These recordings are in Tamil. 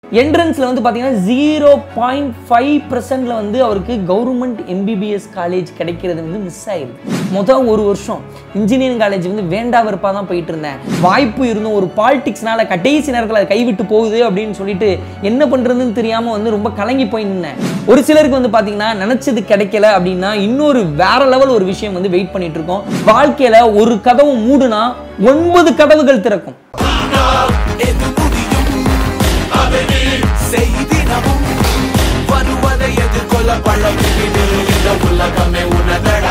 என்ட்ரன்ஸில் வந்து பார்த்தீங்கன்னா ஜீரோ பாயிண்ட் ஃபைவ் பர்சன்டில் வந்து அவருக்கு கவர்மெண்ட் எம்பிபிஎஸ் காலேஜ் கிடைக்கிறது வந்து மிஸ் ஆயிருக்கு மொதல் ஒரு வருஷம் இன்ஜினியரிங் காலேஜ் வந்து வேண்டா வெறுப்பாக தான் போயிட்டு இருந்தேன் வாய்ப்பு இருந்தும் ஒரு பாலிடிக்ஸ்னால கடைசி நேரத்தில் அது கைவிட்டு போகுது அப்படின்னு சொல்லிட்டு என்ன பண்ணுறதுன்னு தெரியாமல் வந்து ரொம்ப கலங்கி போய் நின்னேன் ஒரு சிலருக்கு வந்து பார்த்தீங்கன்னா நினச்சது கிடைக்கல அப்படின்னா இன்னொரு வேற லெவல் ஒரு விஷயம் வந்து வெயிட் பண்ணிட்டு இருக்கோம் வாழ்க்கையில் ஒரு கதவு மூடுனா ஒன்பது கதவுகள் திறக்கும் எது முடியும் அதனை செய்திடமும் வருவதை எதிர்கொள்ள பழகிடு இந்த உலகமே உனதடா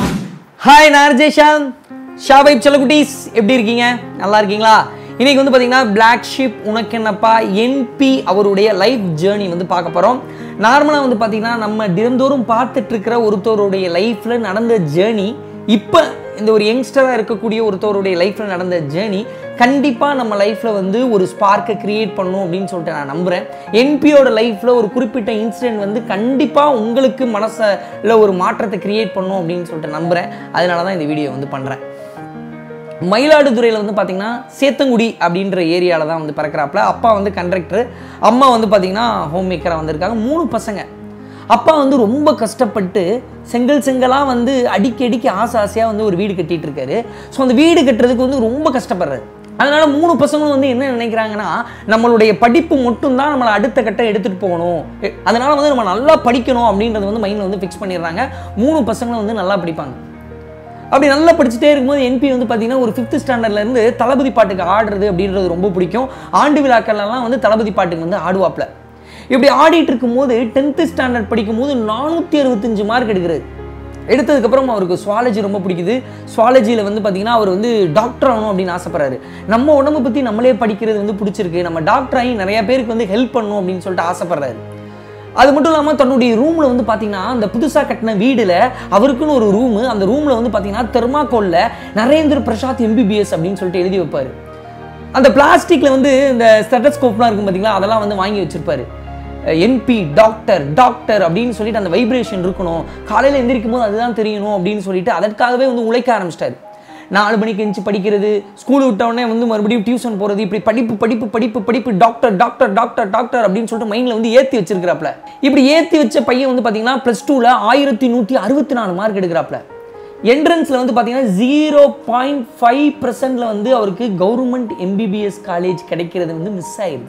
ஹாய் நார்ஜேஷாம் ஷாவைப் செல்லகுட்டீஸ் எப்படி இருக்கீங்க நல்லா இருக்கீங்களா இன்னைக்கு வந்து பார்த்தீங்கன்னா பிளாக் ஷிப் உனக்கு என்னப்பா என்பி அவருடைய லைஃப் ஜேர்னி வந்து பார்க்க போகிறோம் நார்மலாக வந்து பார்த்தீங்கன்னா நம்ம தினந்தோறும் பார்த்துட்டு இருக்கிற ஒருத்தருடைய லைஃப்பில் நடந்த ஜேர்னி இப்போ இந்த ஒரு யங்ஸ்டராக இருக்கக்கூடிய ஒருத்தருடைய லைஃப்பில் நடந்த ஜேர்னி கண்டிப்பாக நம்ம லைஃப்பில் வந்து ஒரு ஸ்பார்க்கை கிரியேட் பண்ணும் அப்படின்னு சொல்லிட்டு நான் நம்புகிறேன் என்பியோட லைஃப்பில் ஒரு குறிப்பிட்ட இன்சிடென்ட் வந்து கண்டிப்பாக உங்களுக்கு மனசில் ஒரு மாற்றத்தை கிரியேட் பண்ணும் அப்படின்னு சொல்லிட்டு நம்புகிறேன் அதனால தான் இந்த வீடியோ வந்து பண்ணுறேன் மயிலாடுதுறையில் வந்து பார்த்தீங்கன்னா சேத்தங்குடி அப்படின்ற ஏரியாவில் தான் வந்து பிறக்கிறாப்புல அப்பா வந்து கண்டக்டர் அம்மா வந்து பார்த்தீங்கன்னா ஹோம் மேக்கராக வந்திருக்காங்க மூணு பசங்க அப்பா வந்து ரொம்ப கஷ்டப்பட்டு செங்கல் செங்கலாக வந்து அடிக்கி அடிக்கி ஆசை ஆசையாக வந்து ஒரு வீடு கட்டிட்டு இருக்காரு ஸோ அந்த வீடு கட்டுறதுக்கு வந்து ரொம்ப கஷ்டப்படுறாரு அதனால மூணு பசங்களும் வந்து என்ன நினைக்கிறாங்கன்னா நம்மளுடைய படிப்பு மட்டும்தான் நம்மளை அடுத்த கட்டம் எடுத்துகிட்டு போகணும் எ- அதனால வந்து நம்ம நல்லா படிக்கணும் அப்படின்றது வந்து மைண்டில் வந்து ஃபிக்ஸ் பண்ணிடுறாங்க மூணு பசங்களும் வந்து நல்லா படிப்பாங்க அப்படி நல்லா படிச்சுட்டே இருக்கும்போது என்பி வந்து பார்த்தீங்கன்னா ஒரு ஃபிஃப்த் ஸ்டாண்டர்ட்லேருந்து தளபதி பாட்டுக்கு ஆடுறது அப்படின்றது ரொம்ப பிடிக்கும் ஆண்டு விழாக்கள்லாம் வந்து தளபதி பாட்டுக்கு வந்து ஆடுவாப்ல இப்படி ஆடிட்டு இருக்கும்போது டென்த்து ஸ்டாண்டர்ட் படிக்கும்போது நானூற்றி அறுபத்தஞ்சு மார்க் எடுக்கிறாரு எடுத்ததுக்கப்புறம் அவருக்கு சுவாலஜி ரொம்ப பிடிக்குது சுவாலஜியில் வந்து பார்த்தீங்கன்னா அவர் வந்து டாக்டர் ஆகணும் அப்படின்னு ஆசைப்படுறாரு நம்ம உடம்பை பற்றி நம்மளே படிக்கிறது வந்து பிடிச்சிருக்கு நம்ம டாக்டர் ஆகி நிறைய பேருக்கு வந்து ஹெல்ப் பண்ணணும் அப்படின்னு சொல்லிட்டு ஆசைப்படுறாரு அது மட்டும் இல்லாமல் தன்னுடைய ரூமில் வந்து பார்த்தீங்கன்னா அந்த புதுசாக கட்டின வீடில் அவருக்குன்னு ஒரு ரூமு அந்த ரூமில் வந்து பார்த்தீங்கன்னா தெர்மாக்கோலில் நரேந்திர பிரசாத் எம்பிபிஎஸ் அப்படின்னு சொல்லிட்டு எழுதி வைப்பார் அந்த பிளாஸ்டிக்கில் வந்து இந்த ஸ்டெட்டஸ்கோப்லாம் இருக்கும் பார்த்தீங்களா அதெல்லாம் வந்து வாங்கி வச்சிருப்பாரு என்பி டாக்டர் டாக்டர் அப்படின்னு சொல்லிட்டு அந்த வைப்ரேஷன் இருக்கணும் காலையில் எந்திரிக்கும் போது அதுதான் தெரியணும் அப்படின்னு சொல்லிட்டு அதற்காகவே வந்து உழைக்க ஆரம்பிச்சிட்டாரு நாலு மணிக்கு எந்திரிச்சு படிக்கிறது ஸ்கூல் விட்ட உடனே வந்து மறுபடியும் டியூஷன் போகிறது இப்படி படிப்பு படிப்பு படிப்பு படிப்பு டாக்டர் டாக்டர் டாக்டர் டாக்டர் அப்படின்னு சொல்லிட்டு மைண்டில் வந்து ஏற்றி வச்சிருக்கிறாப்ல இப்படி ஏற்றி வச்ச பையன் வந்து பார்த்தீங்கன்னா ப்ளஸ் டூவில் ஆயிரத்தி நூற்றி அறுபத்தி நாலு மார்க் எடுக்கிறாப்ல என்ட்ரன்ஸில் வந்து பார்த்தீங்கன்னா ஜீரோ பாயிண்ட் ஃபைவ் பர்சன்டில் வந்து அவருக்கு கவர்மெண்ட் எம்பிபிஎஸ் காலேஜ் கிடைக்கிறது வந்து மிஸ் ஆயிடுது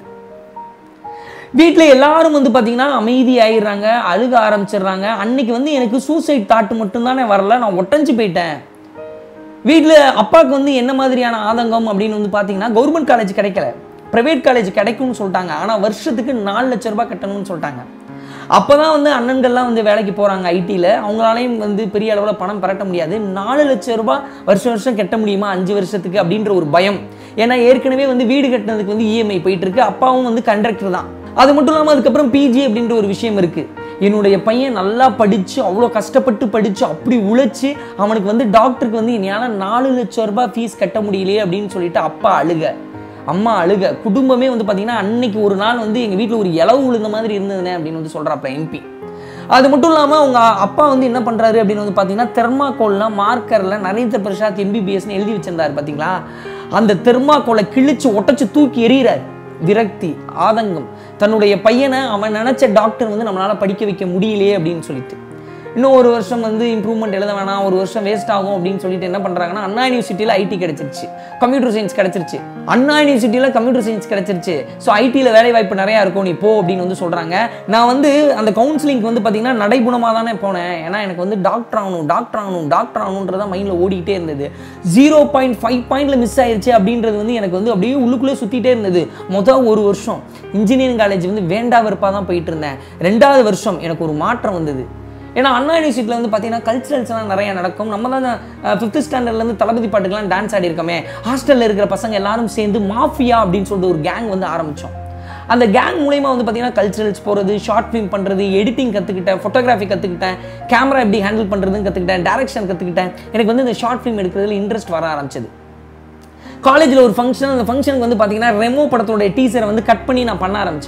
வீட்டில் எல்லாரும் வந்து பார்த்தீங்கன்னா அமைதி ஆயிடுறாங்க அழுக ஆரம்பிச்சிடுறாங்க அன்னைக்கு வந்து எனக்கு சூசைட் தாட்டு மட்டும்தானே வரல நான் ஒட்டஞ்சு போயிட்டேன் வீட்டில் அப்பாவுக்கு வந்து என்ன மாதிரியான ஆதங்கம் அப்படின்னு வந்து பார்த்தீங்கன்னா கவர்மெண்ட் காலேஜ் கிடைக்கல ப்ரைவேட் காலேஜ் கிடைக்கும்னு சொல்லிட்டாங்க ஆனால் வருஷத்துக்கு நாலு லட்ச ரூபாய் கட்டணும்னு சொல்லிட்டாங்க அப்போ தான் வந்து அண்ணன்கள்லாம் வந்து வேலைக்கு போகிறாங்க ஐடியில் அவங்களாலையும் வந்து பெரிய அளவில் பணம் பரட்ட முடியாது நாலு லட்ச ரூபாய் வருஷம் வருஷம் கட்ட முடியுமா அஞ்சு வருஷத்துக்கு அப்படின்ற ஒரு பயம் ஏன்னா ஏற்கனவே வந்து வீடு கட்டினதுக்கு வந்து இஎம்ஐ போயிட்டு இருக்கு அப்பாவும் வந்து கண்டக்டர் தான் அது மட்டும் இல்லாமல் அதுக்கப்புறம் பிஜி அப்படின்ற ஒரு விஷயம் இருக்குது என்னுடைய பையன் நல்லா படித்து அவ்வளோ கஷ்டப்பட்டு படித்து அப்படி உழைச்சி அவனுக்கு வந்து டாக்டருக்கு வந்து என்னால் நாலு லட்சம் ரூபாய் ஃபீஸ் கட்ட முடியலையே அப்படின்னு சொல்லிட்டு அப்பா அழுக அம்மா அழுக குடும்பமே வந்து பார்த்தீங்கன்னா அன்னைக்கு ஒரு நாள் வந்து எங்கள் வீட்டில் ஒரு இலவு விழுந்த மாதிரி இருந்ததுனே அப்படின்னு வந்து சொல்கிறாப்ப எம்பி அது மட்டும் இல்லாமல் அவங்க அப்பா வந்து என்ன பண்ணுறாரு அப்படின்னு வந்து பார்த்தீங்கன்னா தெர்மாக்கோல்லாம் மார்க்கரில் நரேந்திர பிரசாத் எம்பிபிஎஸ்னு எழுதி வச்சிருந்தாரு பார்த்தீங்களா அந்த தெர்மாக்கோலை கிழிச்சு ஒட்டச்சு தூக்கி எறிகிறார் விரக்தி ஆதங்கம் தன்னுடைய பையனை அவன் நினைச்ச டாக்டர் வந்து நம்மளால படிக்க வைக்க முடியலையே அப்படின்னு சொல்லிட்டு இன்னும் ஒரு வருஷம் வந்து இம்ப்ரூவ்மெண்ட் எழுத வேணாம் ஒரு வருஷம் வேஸ்ட் ஆகும் அப்படின்னு சொல்லிட்டு என்ன பண்றாங்கன்னா அண்ணா யூனிவர்சிட்டியில் ஐடி கிடைச்சிருச்சு கம்ப்யூட்டர் சயின்ஸ் கிடைச்சிருச்சு அண்ணா யூனிவர்சிட்டியில் கம்ப்யூட்டர் சயின்ஸ் கிடைச்சிருச்சு ஸோ ஐடியில் வேலை வாய்ப்பு நிறையா இருக்கும் நீ போ அப்படின்னு வந்து சொல்றாங்க நான் வந்து அந்த கவுன்சிலிங்க்கு வந்து பார்த்தீங்கன்னா நடைபுணமாக தானே போனேன் ஏன்னா எனக்கு வந்து டாக்டர் ஆகணும் டாக்டர் ஆகணும் டாக்டர் ஆகணுன்றதான் மைண்டில் ஓடிக்கிட்டே இருந்தது ஜீரோ பாயிண்ட் ஃபைவ் பாயிண்ட்ல மிஸ் ஆயிருச்சு அப்படின்றது வந்து எனக்கு வந்து அப்படியே உள்ளுக்குள்ளே சுற்றிட்டே இருந்தது மொதல் ஒரு வருஷம் இன்ஜினியரிங் காலேஜ் வந்து வேண்டா வெறுப்பாக தான் போயிட்டு இருந்தேன் ரெண்டாவது வருஷம் எனக்கு ஒரு மாற்றம் வந்தது ஏன்னா அண்ணா யூனிவர்சிட்டியில் வந்து பார்த்தீங்கன்னா கல்ச்சுரல்ஸ்லாம் நிறைய நடக்கும் நம்ம தான் ஃபிஃப்த் ஸ்டாண்டர்ட்லேருந்து தளபதி பாட்டுக்கெல்லாம் டான்ஸ் ஆடி இருக்கோமே ஹாஸ்டலில் இருக்கிற பசங்க எல்லாரும் சேர்ந்து மாஃபியா அப்படின்னு சொல்லிட்டு ஒரு கேங் வந்து ஆரம்பித்தோம் அந்த கேங் மூலயமா வந்து பார்த்தீங்கன்னா கல்ச்சுரல்ஸ் போகிறது ஷார்ட் ஃபிலிம் பண்ணுறது எடிட்டிங் கற்றுக்கிட்டேன் ஃபோட்டோகிராஃபி கற்றுக்கிட்டேன் கேமரா எப்படி ஹேண்டில் பண்ணுறதுன்னு கற்றுக்கிட்டேன் டேரக்ஷன் கற்றுக்கிட்டேன் எனக்கு வந்து இந்த ஷார்ட் ஃபிலிம் எடுக்கிறதுல இன்ட்ரெஸ்ட் வர ஆரம்பிச்சது காலேஜில் ஒரு ஃபங்க்ஷன் அந்த ஃபங்க்ஷனுக்கு வந்து பார்த்தீங்கன்னா ரெமோ படத்தோட டீசரை வந்து கட் பண்ணி நான் பண்ண ஆரம்பித்தேன்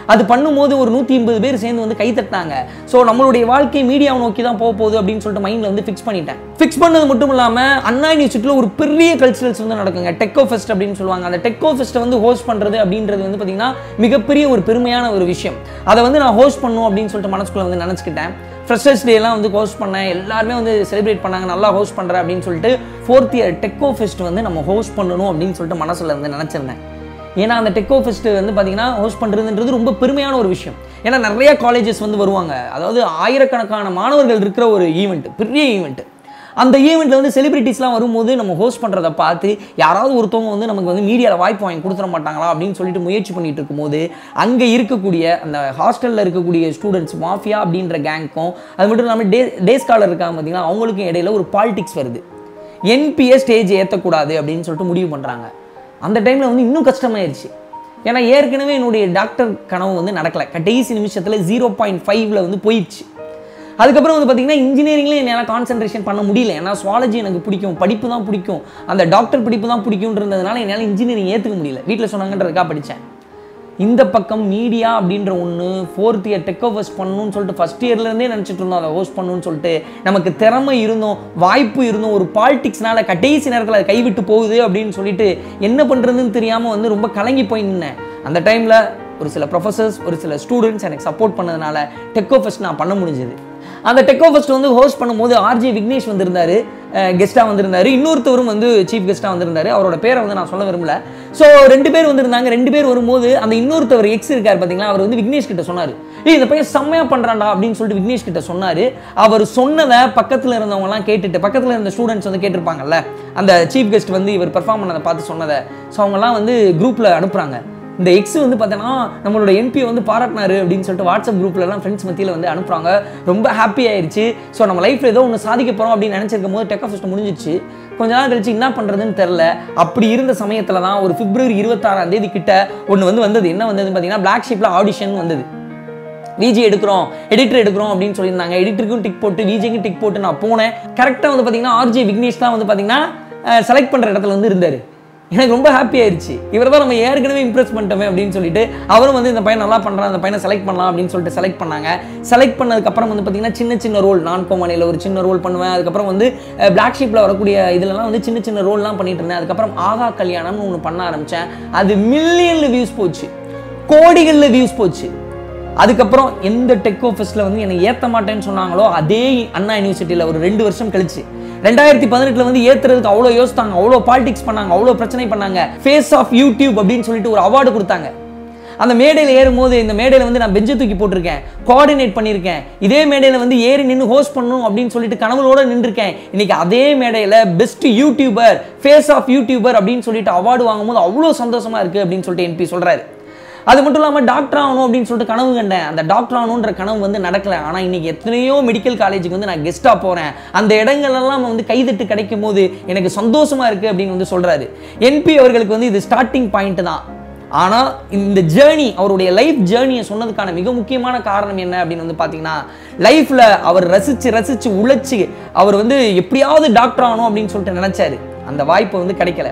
அது பண்ணும்போது ஒரு நூற்றி ஐம்பது பேர் சேர்ந்து வந்து கை தட்டினாங்க ஸோ நம்மளுடைய வாழ்க்கை மீடியாவை நோக்கி தான் போக போகுது அப்படின்னு சொல்லிட்டு மைண்டில் வந்து ஃபிக்ஸ் பண்ணிட்டேன் ஃபிக்ஸ் பண்ணது மட்டும் இல்லாமல் அண்ணா யூனிவர்சிட்டியில் ஒரு பெரிய கல்ச்சரல்ஸ் வந்து நடக்குங்க டெக்கோ ஃபெஸ்ட் அப்படின்னு சொல்லுவாங்க அந்த டெக்கோ ஃபெஸ்ட்டை வந்து ஹோஸ்ட் பண்ணுறது அப்படின்றது வந்து பார்த்தீங்கன்னா மிகப்பெரிய ஒரு பெருமையான ஒரு விஷயம் அதை வந்து நான் ஹோஸ்ட் பண்ணும் அப்படின்னு சொல்லிட்டு மனசுக்குள்ள வந்து நினச்சிக்கிட்டேன் ஃப்ரெஷர்ஸ் டேலாம் வந்து ஹோஸ்ட் பண்ணேன் எல்லாருமே வந்து செலிப்ரேட் பண்ணாங்க நல்லா ஹோஸ்ட் பண்ணுறேன் அப்படின்னு சொல்லிட்டு ஃபோர்த் இயர் டெக்கோ ஃபெஸ்ட் வந்து நம்ம ஹோஸ்ட் பண்ணணும் அப்படின்னு சொல்லிட்டு மனசில் வந்து நினச்சிருந்தேன் ஏன்னா அந்த டெக்கோ ஃபெஸ்ட் வந்து பார்த்தீங்கன்னா ஹோஸ்ட் பண்ணுறதுன்றது ரொம்ப பெருமையான ஒரு விஷயம் ஏன்னா நிறைய காலேஜஸ் வந்து வருவாங்க அதாவது ஆயிரக்கணக்கான மாணவர்கள் இருக்கிற ஒரு ஈவெண்ட் பெரிய ஈவெண்ட் அந்த ஈவெண்ட்டில் வந்து செலிபிரிட்டிஸ்லாம் வரும்போது நம்ம ஹோஸ்ட் பண்ணுறத பார்த்து யாராவது ஒருத்தவங்க வந்து நமக்கு வந்து மீடியாவில் வாய்ப்பு வாங்கி கொடுத்துட மாட்டாங்களா அப்படின்னு சொல்லிட்டு முயற்சி பண்ணிட்டு இருக்கும்போது அங்கே இருக்கக்கூடிய அந்த ஹாஸ்டலில் இருக்கக்கூடிய ஸ்டூடெண்ட்ஸ் மாஃபியா அப்படின்ற கேங்க்கும் அது மட்டும் இல்லாமல் டே டே ஸ்காலர் இருக்காங்க பார்த்தீங்கன்னா அவங்களுக்கும் இடையில ஒரு பாலிடிக்ஸ் வருது என்பிஏ ஸ்டேஜ் ஏற்றக்கூடாது அப்படின்னு சொல்லிட்டு முடிவு பண்ணுறாங்க அந்த டைமில் வந்து இன்னும் கஷ்டமாயிருச்சு ஏன்னா ஏற்கனவே என்னுடைய டாக்டர் கனவு வந்து நடக்கலை கடைசி நிமிஷத்தில் ஜீரோ பாயிண்ட் ஃபைவ்ல வந்து போயிடுச்சு அதுக்கப்புறம் வந்து பார்த்தீங்கன்னா இன்ஜினியரிங்லேயும் என்னால் கான்சென்ட்ரேஷன் பண்ண முடியல ஏன்னா சுவாலஜி எனக்கு பிடிக்கும் படிப்பு தான் பிடிக்கும் அந்த டாக்டர் படிப்பு தான் பிடிக்கும்ன்றதுனால என்னால் இன்ஜினியரிங் ஏற்றுக்க முடியல வீட்டில் சொன்னாங்கன்றதுக்காக படித்தேன் இந்த பக்கம் மீடியா அப்படின்ற ஒன்று ஃபோர்த் இயர் டெக்கோ ஃபஸ்ட் பண்ணணும்னு சொல்லிட்டு ஃபஸ்ட் இயர்லேருந்தே நினச்சிட்டு இருந்தோம் அதை ஹோஸ்ட் பண்ணணும்னு சொல்லிட்டு நமக்கு திறமை இருந்தோம் வாய்ப்பு இருந்தோம் ஒரு பாலிடிக்ஸ்னால கடைசி நேரத்தில் அது கைவிட்டு போகுது அப்படின்னு சொல்லிட்டு என்ன பண்ணுறதுன்னு தெரியாமல் வந்து ரொம்ப கலங்கி போய் நின்னேன் அந்த டைமில் ஒரு சில ப்ரொஃபசர்ஸ் ஒரு சில ஸ்டூடெண்ட்ஸ் எனக்கு சப்போர்ட் பண்ணதுனால டெக்கோ ஃபெஸ்ட் நான் பண்ண முடிஞ்சது அந்த டெக்கோ ஃபெஸ்ட் வந்து ஹோஸ்ட் பண்ணும்போது ஆர்ஜே விக்னேஷ் வந்திருந்தாரு கெஸ்ட்டாக வந்திருந்தாரு இன்னொருத்தவரும் வந்து சீஃப் கெஸ்ட்டாக வந்திருந்தாரு அவரோட பேரை வந்து நான் சொல்ல விரும்பல ஸோ ரெண்டு பேர் வந்திருந்தாங்க ரெண்டு பேர் வரும்போது அந்த இன்னொருத்தவர் எக்ஸ் இருக்கார் பார்த்தீங்களா அவர் வந்து விக்னேஷ் கிட்ட சொன்னார் ஏய் இந்த பையன் செம்மையாக பண்ணுறான்டா அப்படின்னு சொல்லிட்டு விக்னேஷ் கிட்ட சொன்னார் அவர் சொன்னதை பக்கத்தில் இருந்தவங்கலாம் கேட்டுட்டு பக்கத்தில் இருந்த ஸ்டூடெண்ட்ஸ் வந்து கேட்டிருப்பாங்கல்ல அந்த சீஃப் கெஸ்ட் வந்து இவர் பெர்ஃபார்ம் பண்ணதை பார்த்து சொன்னதை ஸோ அவங்கலாம் வந்து குரூப்பில் அனுப்புகிறாங்க இந்த எக்ஸ் வந்து பார்த்தோன்னா நம்மளோட என்பியை வந்து பாராட்டினாரு அப்படின்னு சொல்லிட்டு வாட்ஸ்அப் குரூப்லலாம் ஃப்ரெண்ட்ஸ் மத்தியில் வந்து அனுப்புறாங்க ரொம்ப ஹாப்பி ஆயிருச்சு ஸோ நம்ம லைஃப்பில் ஏதோ ஒன்று சாதிக்க போகிறோம் அப்படின்னு நினச்சிருக்கும் போது டெக் ஃபஸ்ட் முடிஞ்சிச்சு கொஞ்ச நாள் கழிச்சு என்ன பண்ணுறதுன்னு தெரில அப்படி இருந்த சமயத்தில் தான் ஒரு பிப்ரவரி இருபத்தாறாம் தேதி கிட்ட ஒன்று வந்து வந்தது என்ன வந்ததுன்னு பார்த்தீங்கன்னா பிளாக் ஷீப்பில் ஆடிஷன் வந்தது விஜி எடுக்கிறோம் எடிட்டர் எடுக்கிறோம் அப்படின்னு சொல்லியிருந்தாங்க எடிட்டருக்கும் டிக் போட்டு விஜிக்கும் டிக் போட்டு நான் போனேன் கரெக்டாக வந்து பார்த்தீங்கன்னா ஆர்ஜே விக்னேஷ் தான் வந்து பார்த்தீங்கன்னா செலக்ட் பண்ணுற இடத்துல வந்து இருந்தார் எனக்கு ரொம்ப ஹாப்பி ஆயிருச்சு இவர் தான் நம்ம ஏற்கனவே இம்ப்ரெஸ் பண்ணிட்டோமே அப்படின்னு சொல்லிட்டு அவரும் வந்து இந்த பையன் நல்லா பண்ணுறான் அந்த பையனை செலக்ட் பண்ணலாம் அப்படின்னு சொல்லிட்டு செலக்ட் பண்ணாங்க செலக்ட் பண்ணதுக்கப்புறம் வந்து பார்த்தீங்கன்னா சின்ன சின்ன ரோல் நான் கோமாளியில் ஒரு சின்ன ரோல் பண்ணுவேன் அதுக்கப்புறம் வந்து பிளாக் ஷீப்பில் வரக்கூடிய இதுலலாம் வந்து சின்ன சின்ன ரோல்லாம் பண்ணிட்டு இருந்தேன் அதுக்கப்புறம் ஆகா கல்யாணம்னு ஒன்று பண்ண ஆரம்பித்தேன் அது மில்லியனில் வியூஸ் போச்சு கோடிகளில் வியூஸ் போச்சு அதுக்கப்புறம் எந்த டெக் ஆஃபீஸில் வந்து என்னை ஏற்ற மாட்டேன்னு சொன்னாங்களோ அதே அண்ணா யூனிவர்சிட்டியில் ஒரு ரெண்டு வருஷம் கழிச்சு ரெண்டாயிரத்தி பதினெட்டில் வந்து ஏற்றுறதுக்கு அவ்வளோ யோசித்தாங்க அவ்வளோ பாலிடிக்ஸ் பண்ணாங்க அவ்வளோ பிரச்சனை பண்ணாங்க ஃபேஸ் ஆஃப் யூடியூப் அப்படின்னு சொல்லிட்டு ஒரு அவார்டு கொடுத்தாங்க அந்த மேடையில் ஏறும்போது இந்த மேடையில் வந்து நான் பெஞ்சை தூக்கி போட்டிருக்கேன் கோஆர்டினேட் பண்ணியிருக்கேன் இதே மேடையில் வந்து ஏறி நின்று ஹோஸ்ட் பண்ணணும் அப்படின்னு சொல்லிட்டு கனவுகளோட நின்றுருக்கேன் இன்னைக்கு அதே மேடையில் best YouTuber face of YouTuber அப்படின்னு சொல்லிட்டு அவார்டு வாங்கும்போது அவ்வளோ சந்தோஷமா இருக்கு அப்படின்னு சொல்லிட்டு என்பி சொல்றாரு அது மட்டும் இல்லாமல் டாக்டர் ஆகணும் அப்படின்னு சொல்லிட்டு கனவு கண்டேன் அந்த டாக்டர் ஆகணுன்ற கனவு வந்து நடக்கல ஆனால் இன்னைக்கு எத்தனையோ மெடிக்கல் காலேஜுக்கு வந்து நான் கெஸ்ட்டாக போகிறேன் அந்த இடங்கள்லாம் வந்து கைதட்டு கிடைக்கும் போது எனக்கு சந்தோஷமா இருக்கு அப்படின்னு வந்து சொல்றாரு என்பி அவர்களுக்கு வந்து இது ஸ்டார்டிங் பாயிண்ட் தான் ஆனால் இந்த ஜேர்னி அவருடைய லைஃப் ஜேர்னியை சொன்னதுக்கான மிக முக்கியமான காரணம் என்ன அப்படின்னு வந்து பார்த்தீங்கன்னா லைஃப்பில் அவர் ரசித்து ரசித்து உழைச்சி அவர் வந்து எப்படியாவது டாக்டர் ஆகணும் அப்படின்னு சொல்லிட்டு நினச்சாரு அந்த வாய்ப்பு வந்து கிடைக்கல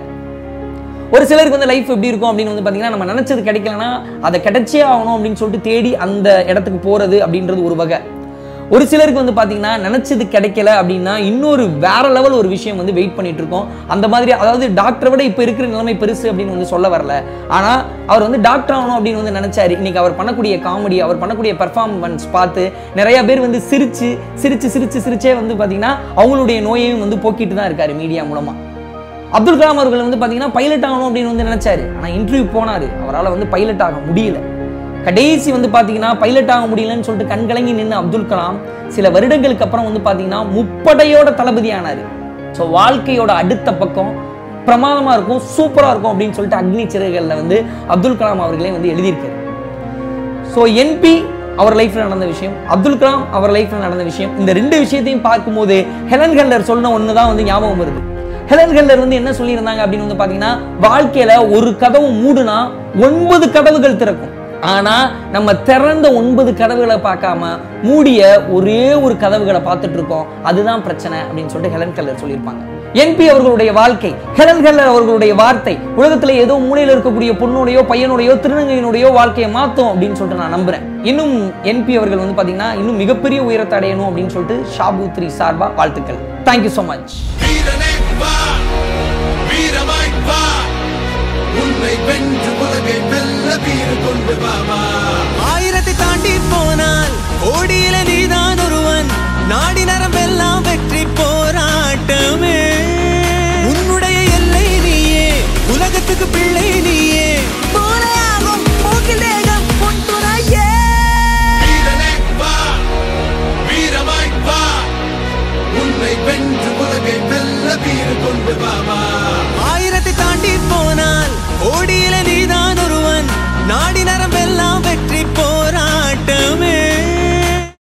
ஒரு சிலருக்கு வந்து லைஃப் எப்படி இருக்கும் அப்படின்னு வந்து பார்த்தீங்கன்னா நம்ம நினச்சது கிடைக்கலனா அதை கிடைச்சே ஆகணும் அப்படின்னு சொல்லிட்டு தேடி அந்த இடத்துக்கு போகிறது அப்படின்றது ஒரு வகை ஒரு சிலருக்கு வந்து பார்த்தீங்கன்னா நினச்சது கிடைக்கல அப்படின்னா இன்னொரு வேற லெவல் ஒரு விஷயம் வந்து வெயிட் பண்ணிட்டு இருக்கோம் அந்த மாதிரி அதாவது டாக்டரை விட இப்போ இருக்கிற நிலைமை பெருசு அப்படின்னு வந்து சொல்ல வரல ஆனால் அவர் வந்து டாக்டர் ஆகணும் அப்படின்னு வந்து நினைச்சாரு இன்னைக்கு அவர் பண்ணக்கூடிய காமெடி அவர் பண்ணக்கூடிய பெர்ஃபார்மன்ஸ் பார்த்து நிறைய பேர் வந்து சிரிச்சு சிரிச்சு சிரிச்சு சிரிச்சே வந்து பார்த்தீங்கன்னா அவங்களுடைய நோயையும் வந்து போக்கிட்டு தான் இருக்காரு மீடியா மூலமா அப்துல் கலாம் அவர்கள் வந்து பார்த்தீங்கன்னா பைலட் ஆகணும் அப்படின்னு வந்து நினைச்சாரு ஆனால் இன்டர்வியூ போனாரு அவரால் வந்து பைலட் ஆக முடியல கடைசி வந்து பார்த்தீங்கன்னா பைலட் ஆக முடியலன்னு சொல்லிட்டு கண்கலங்கி நின்று அப்துல் கலாம் சில வருடங்களுக்கு அப்புறம் வந்து பார்த்தீங்கன்னா முப்படையோட தளபதி ஆனாரு ஸோ வாழ்க்கையோட அடுத்த பக்கம் பிரமாதமாக இருக்கும் சூப்பராக இருக்கும் அப்படின்னு சொல்லிட்டு அக்னி சிறகுகளில் வந்து அப்துல் கலாம் அவர்களே வந்து எழுதியிருக்காரு ஸோ என்பி அவர் லைஃப்ல நடந்த விஷயம் அப்துல் கலாம் அவர் லைஃப்ல நடந்த விஷயம் இந்த ரெண்டு விஷயத்தையும் பார்க்கும்போது ஹெலன் கெல்லர் சொன்ன ஒன்று தான் வந்து ஞாபகம் வருது ஹெலன் கெல்லர் வந்து என்ன சொல்லியிருந்தாங்க அப்படின்னு வந்து பார்த்தீங்கன்னா வாழ்க்கையில ஒரு கதவு மூடுனா ஒன்பது கதவுகள் திறக்கும் ஆனா நம்ம திறந்த ஒன்பது கதவுகளை பார்க்காம மூடிய ஒரே ஒரு கதவுகளை பார்த்துட்டு இருக்கோம் அதுதான் பிரச்சனை அப்படின்னு சொல்லிட்டு ஹெலன் கெல்லர் சொல்லியிருப்பாங்க என்பி அவர்களுடைய வாழ்க்கை ஹெலன் ஹெல்லர் அவர்களுடைய வார்த்தை உலகத்துல ஏதோ மூலையில இருக்கக்கூடிய பொண்ணுடையோ பையனுடையோ திருநங்கையினுடையோ வாழ்க்கையை மாத்தும் அப்படின்னு சொல்லிட்டு நான் நம்புறேன் இன்னும் என்பி அவர்கள் வந்து பாத்தீங்கன்னா இன்னும் மிகப்பெரிய உயரத்தை அடையணும் அப்படின்னு சொல்லிட்டு ஷாபு த்ரீ சார்பா வாழ்த்துக்கள் தேங்க்யூ ஸோ மச் வீரனே வா வீரமாய் வா உன்னை வென்று உலகை வெல்ல வீறு கொண்டு வா வா